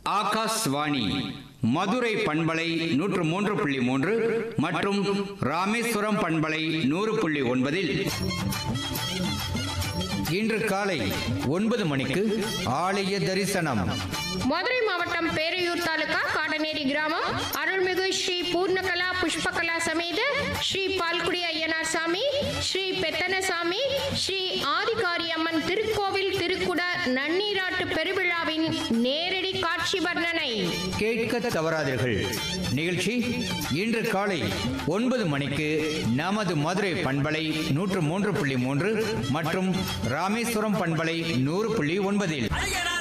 ஆகாஷ்வாணி மதுரை பண்பலை நூற்று மூன்று புள்ளி மூன்று மற்றும் ராமேஸ்வரம் பண்பலை நூறு புள்ளி ஒன்பதில் இன்று காலை ஒன்பது மணிக்கு ஆலய தரிசனம் மதுரை மாவட்டம் பேரையூர் தாலுகா காடநேரி கிராமம் அருள்மிகு ஸ்ரீ பூர்ணகலா புஷ்பகலா சமேத ஸ்ரீ பால்குடி ஐயனார் சாமி ஸ்ரீ பெத்தனசாமி ஸ்ரீ ஆதிகாரி அம்மன் திருக்கோவில் திருக்குட நன்னீராட்டு பெருவிழாவின் நேரடி காட்சி வர்ணனை கேட்க தவறாதீர்கள் நிகழ்ச்சி இன்று காலை ஒன்பது மணிக்கு நமது மதுரை பண்பலை நூற்று மூன்று புள்ளி மூன்று மற்றும் ராமேஸ்வரம் பண்பலை நூறு புள்ளி ஒன்பதில் அழகரா